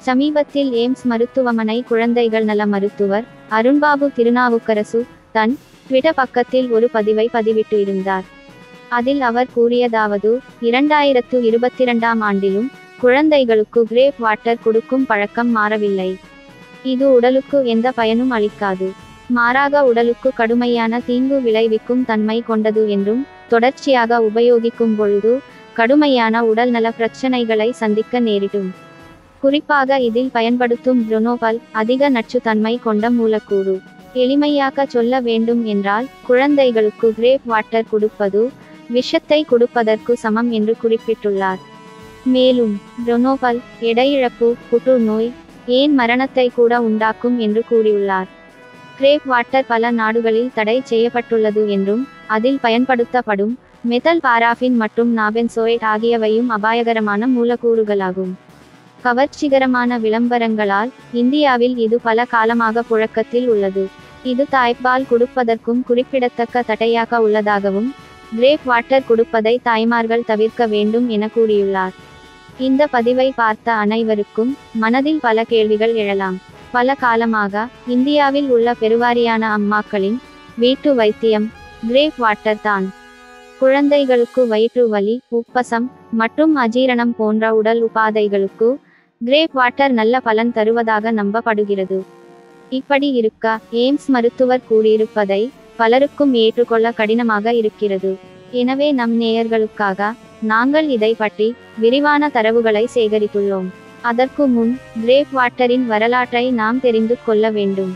சமீபத்தில் எய்ம்ஸ் மருத்துவமனை குழந்தைகள் நல மருத்துவர் அருண்பாபு திருநாவுக்கரசு தன் ட்விட்டர் பக்கத்தில் ஒரு பதிவை பதிவிட்டு இருந்தார் அதில் அவர் கூறியதாவது இரண்டாயிரத்து இருபத்திரண்டாம் ஆண்டிலும் குழந்தைகளுக்கு கிரேப் வாட்டர் கொடுக்கும் பழக்கம் மாறவில்லை இது உடலுக்கு எந்த பயனும் அளிக்காது மாறாக உடலுக்கு கடுமையான தீங்கு விளைவிக்கும் தன்மை கொண்டது என்றும் தொடர்ச்சியாக உபயோகிக்கும் பொழுது கடுமையான உடல்நல பிரச்சனைகளை சந்திக்க நேரிடும் குறிப்பாக இதில் பயன்படுத்தும் புரோனோபல் அதிக நச்சுத்தன்மை கொண்ட மூலக்கூறு எளிமையாக சொல்ல வேண்டும் என்றால் குழந்தைகளுக்கு கிரேப் வாட்டர் கொடுப்பது விஷத்தை கொடுப்பதற்கு சமம் என்று குறிப்பிட்டுள்ளார் மேலும் புரோனோபல் எடையிழப்பு புற்றுநோய் ஏன் மரணத்தை கூட உண்டாக்கும் என்று கூறியுள்ளார் கிரேப் வாட்டர் பல நாடுகளில் தடை செய்யப்பட்டுள்ளது என்றும் அதில் பயன்படுத்தப்படும் மெத்தல் பாராஃபின் மற்றும் நாபென்சோயேட் ஆகியவையும் அபாயகரமான மூலக்கூறுகளாகும் கவர்ச்சிகரமான விளம்பரங்களால் இந்தியாவில் இது பல காலமாக புழக்கத்தில் உள்ளது இது தாய்ப்பால் கொடுப்பதற்கும் குறிப்பிடத்தக்க தடையாக உள்ளதாகவும் கிரேப் வாட்டர் கொடுப்பதை தாய்மார்கள் தவிர்க்க வேண்டும் என கூறியுள்ளார் இந்த பதிவை பார்த்த அனைவருக்கும் மனதில் பல கேள்விகள் எழலாம் பல காலமாக இந்தியாவில் உள்ள பெருவாரியான அம்மாக்களின் வீட்டு வைத்தியம் கிரேப் வாட்டர் தான் குழந்தைகளுக்கு வயிற்று வலி உப்பசம் மற்றும் அஜீரணம் போன்ற உடல் உபாதைகளுக்கு கிரேப் வாட்டர் நல்ல பலன் தருவதாக நம்பப்படுகிறது இப்படி இருக்க எய்ம்ஸ் மருத்துவர் கூறியிருப்பதை பலருக்கும் ஏற்றுக்கொள்ள கடினமாக இருக்கிறது எனவே நம் நேயர்களுக்காக நாங்கள் இதை பற்றி விரிவான தரவுகளை சேகரித்துள்ளோம் அதற்கு முன் கிரேப் வாட்டரின் வரலாற்றை நாம் தெரிந்து கொள்ள வேண்டும்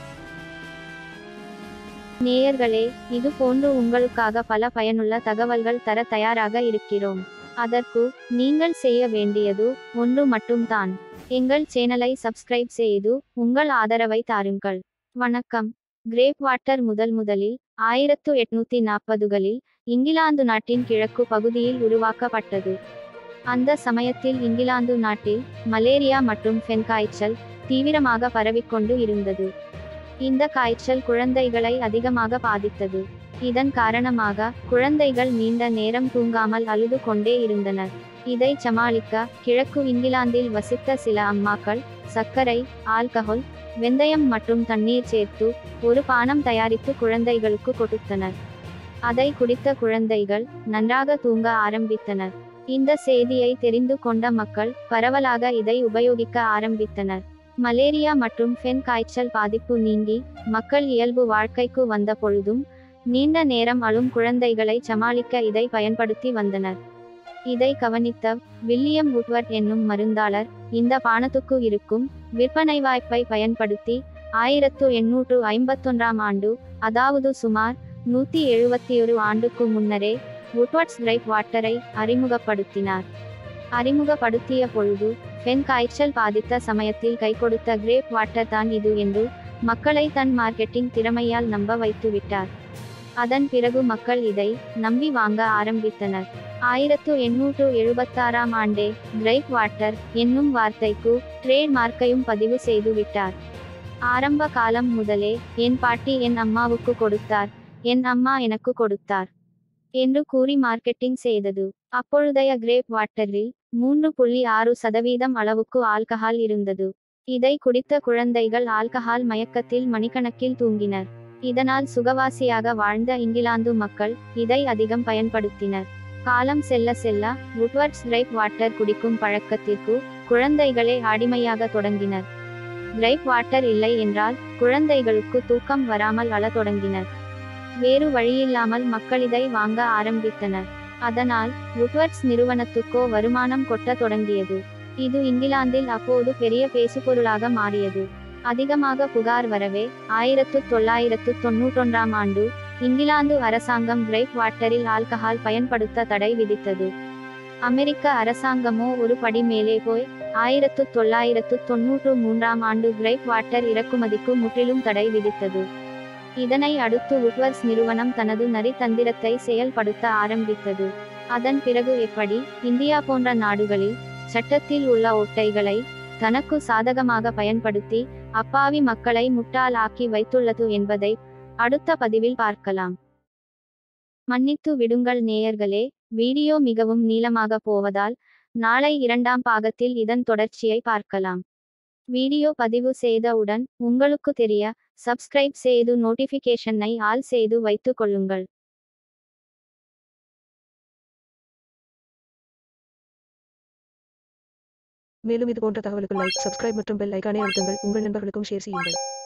நேயர்களே இது போன்று உங்களுக்காக பல பயனுள்ள தகவல்கள் தர தயாராக இருக்கிறோம் அதற்கு நீங்கள் செய்ய வேண்டியது ஒன்று மட்டும்தான் எங்கள் சேனலை சப்ஸ்கிரைப் செய்து உங்கள் ஆதரவை தாருங்கள் வணக்கம் கிரேப் வாட்டர் முதல் முதலில் ஆயிரத்து எட்நூத்தி நாற்பதுகளில் இங்கிலாந்து நாட்டின் கிழக்கு பகுதியில் உருவாக்கப்பட்டது அந்த சமயத்தில் இங்கிலாந்து நாட்டில் மலேரியா மற்றும் ஃபென் காய்ச்சல் தீவிரமாக பரவிக்கொண்டு இருந்தது இந்த காய்ச்சல் குழந்தைகளை அதிகமாக பாதித்தது இதன் காரணமாக குழந்தைகள் நீண்ட நேரம் தூங்காமல் அழுது கொண்டே இருந்தனர் இதை சமாளிக்க கிழக்கு இங்கிலாந்தில் வசித்த சில அம்மாக்கள் சர்க்கரை ஆல்கஹால் வெந்தயம் மற்றும் தண்ணீர் சேர்த்து ஒரு பானம் தயாரித்து குழந்தைகளுக்கு கொடுத்தனர் அதை குடித்த குழந்தைகள் நன்றாக தூங்க ஆரம்பித்தனர் இந்த செய்தியை தெரிந்து கொண்ட மக்கள் பரவலாக இதை உபயோகிக்க ஆரம்பித்தனர் மலேரியா மற்றும் ஃபென் காய்ச்சல் பாதிப்பு நீங்கி மக்கள் இயல்பு வாழ்க்கைக்கு வந்த பொழுதும் நீண்ட நேரம் அழும் குழந்தைகளை சமாளிக்க இதை பயன்படுத்தி வந்தனர் இதை கவனித்த வில்லியம் உட்வர்ட் என்னும் மருந்தாளர் இந்த பானத்துக்கு இருக்கும் விற்பனை வாய்ப்பை பயன்படுத்தி ஆயிரத்து எண்ணூற்று ஐம்பத்தொன்றாம் ஆண்டு அதாவது சுமார் நூத்தி எழுபத்தி ஒரு ஆண்டுக்கு முன்னரே உட்வர்ட்ஸ் கிரைப் வாட்டரை அறிமுகப்படுத்தினார் அறிமுகப்படுத்திய பொழுது பெண் காய்ச்சல் பாதித்த சமயத்தில் கை கொடுத்த கிரேப் வாட்டர் தான் இது என்று மக்களை தன் மார்க்கெட்டிங் திறமையால் நம்ப வைத்து விட்டார் அதன் பிறகு மக்கள் இதை நம்பி வாங்க ஆரம்பித்தனர் ஆயிரத்து எண்ணூற்று எழுபத்தாறாம் ஆண்டே கிரைப் வாட்டர் என்னும் வார்த்தைக்கு ட்ரேட் மார்க்கையும் பதிவு செய்து விட்டார் ஆரம்ப காலம் முதலே என் பாட்டி என் அம்மாவுக்கு கொடுத்தார் என் அம்மா எனக்கு கொடுத்தார் என்று கூறி மார்க்கெட்டிங் செய்தது அப்பொழுதைய கிரேப் வாட்டரில் மூன்று புள்ளி ஆறு சதவீதம் அளவுக்கு ஆல்கஹால் இருந்தது இதை குடித்த குழந்தைகள் ஆல்கஹால் மயக்கத்தில் மணிக்கணக்கில் தூங்கினர் இதனால் சுகவாசியாக வாழ்ந்த இங்கிலாந்து மக்கள் இதை அதிகம் பயன்படுத்தினர் காலம் செல்ல செல்ல உட்வர்ட்ஸ் கிரைப் வாட்டர் குடிக்கும் பழக்கத்திற்கு குழந்தைகளே அடிமையாக தொடங்கினர் கிரைப் வாட்டர் இல்லை என்றால் குழந்தைகளுக்கு தூக்கம் வராமல் அழ தொடங்கினர் வேறு வழியில்லாமல் மக்கள் இதை வாங்க ஆரம்பித்தனர் அதனால் உட்வர்ட்ஸ் நிறுவனத்துக்கோ வருமானம் கொட்ட தொடங்கியது இது இங்கிலாந்தில் அப்போது பெரிய பேசுபொருளாக மாறியது அதிகமாக புகார் வரவே ஆயிரத்து தொள்ளாயிரத்து தொன்னூற்றொன்றாம் ஆண்டு இங்கிலாந்து அரசாங்கம் கிரைப் வாட்டரில் ஆல்கஹால் பயன்படுத்த தடை விதித்தது அமெரிக்க அரசாங்கமோ ஒரு படி மேலே போய் ஆயிரத்து தொள்ளாயிரத்து தொன்னூற்று மூன்றாம் ஆண்டு கிரைப் வாட்டர் இறக்குமதிக்கு முற்றிலும் தடை விதித்தது இதனை அடுத்து உட்வர்ஸ் நிறுவனம் தனது நரித்தந்திரத்தை செயல்படுத்த ஆரம்பித்தது அதன் பிறகு எப்படி இந்தியா போன்ற நாடுகளில் சட்டத்தில் உள்ள ஒட்டைகளை தனக்கு சாதகமாக பயன்படுத்தி அப்பாவி மக்களை முட்டாள் ஆக்கி வைத்துள்ளது என்பதை அடுத்த பதிவில் பார்க்கலாம் மன்னித்து விடுங்கள் நேயர்களே வீடியோ மிகவும் நீளமாக போவதால் நாளை இரண்டாம் பாகத்தில் இதன் தொடர்ச்சியை பார்க்கலாம் வீடியோ பதிவு செய்தவுடன் உங்களுக்கு தெரிய சப்ஸ்கிரைப் செய்து நோட்டிஃபிகேஷனை ஆல் செய்து வைத்துக் கொள்ளுங்கள் மேலும் இது போன்ற தகவலுக்கு லைக் சப்ஸ்கிரைப் மற்றும் பெல் ஐகானை அழுத்துங்கள் உங்கள் நண்பர்களுக்கும் ஷேர் செய்யுங்கள்